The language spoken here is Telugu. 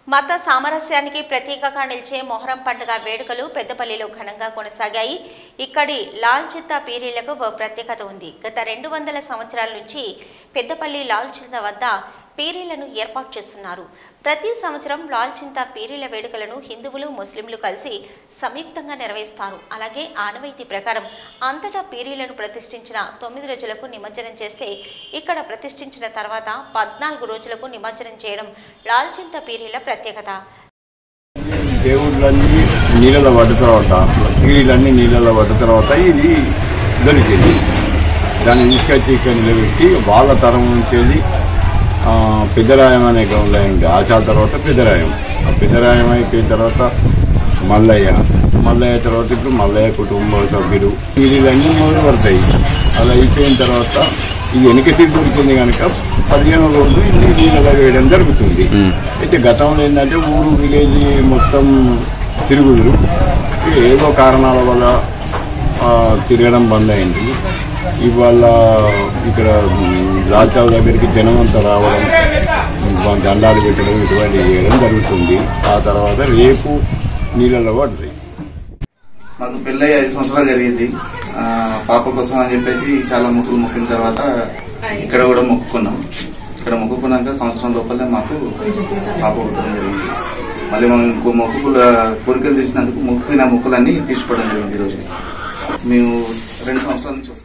మత సామరస్యానికి ప్రతీకగా నిలిచే మొహరం పండుగ వేడుకలు పెద్దపల్లిలో ఘనంగా కొనసాగాయి ఇక్కడి లాల్ చిత్తా పీరీలకు ఓ ప్రత్యేకత ఉంది గత రెండు వందల సంవత్సరాల నుంచి పెద్దపల్లి లాల్ చింత వద్ద పీరీలను ఏర్పాటు చేస్తున్నారు ప్రతి సంవత్సరం లాల్ చింత పీరీల వేడుకలను హిందువులు ముస్లింలు కలిసి సంయుక్తంగా నిర్వహిస్తారు అలాగే ఆనవాయితీ ప్రకారం అంతటా పీరీలను ప్రతిష్ఠించిన తొమ్మిది రోజులకు నిమజ్జనం చేస్తే ఇక్కడ ప్రతిష్ఠించిన తర్వాత పద్నాలుగు రోజులకు నిమజ్జనం చేయడం లాల్ చింత పీరీల ప్రత్యేకత దేవుళ్ళన్నీ నీళ్ళలో పడ్డ తర్వాత పీరీలన్నీ నీళ్ళలో పడ్డ తర్వాత ఇది దొరికింది దాన్ని తీసుకొచ్చి ఇక్కడ నిలబెట్టి వాళ్ళ తరం నుంచి ఆ, పెద్దరాయం అనే గ్రౌండ్లో ఉంది ఆచార తర్వాత పెద్దరాయం ఆ పెద్దరాయం అయిపోయిన తర్వాత మల్లయ్య మల్లయ్య తర్వాత ఇప్పుడు మల్లయ్య కుటుంబ సభ్యులు పీరీలన్నీ మొదలు పడతాయి అలా అయిపోయిన తర్వాత ఇది వెనకటి దొరికింది కనుక పదిహేను రోజులు ఇది నీళ్ళలో వేయడం జరుగుతుంది అయితే గతంలో ఏంటంటే ఊరు విలేజ్ మొత్తం తిరుగుదురు ఏదో కారణాల వల్ల ఆ, తిరగడం బంద్ అయింది ఇవాళ ఇక్కడ రాజావు దగ్గరికి జనం అంతా రావడం ఉమ్, దండాలు పెట్టడం ఇటువంటివి చేయడం జరుగుతుంది ఆ తర్వాత రేపు నీళ్ళలో పడుతుంది మాకు పెళ్ళై ఐదు సంవత్సరాలు జరిగింది ఆ, పాప కోసం అని చెప్పేసి చాలా మొక్కులు మొక్కిన తర్వాత ఇక్కడ కూడా మొక్కుకున్నాం ఇక్కడ మొక్కుకున్నాక సంవత్సరం లోపలే మాకు పాప పుట్టడం జరిగింది మళ్ళీ మనం ఇంకో మొక్కుల కోరికలు తీసినందుకు మొక్కున మొక్కులన్నీ తీసుకోవడం జరిగింది ఈరోజు మేము రెండు సంవత్సరాల నుంచి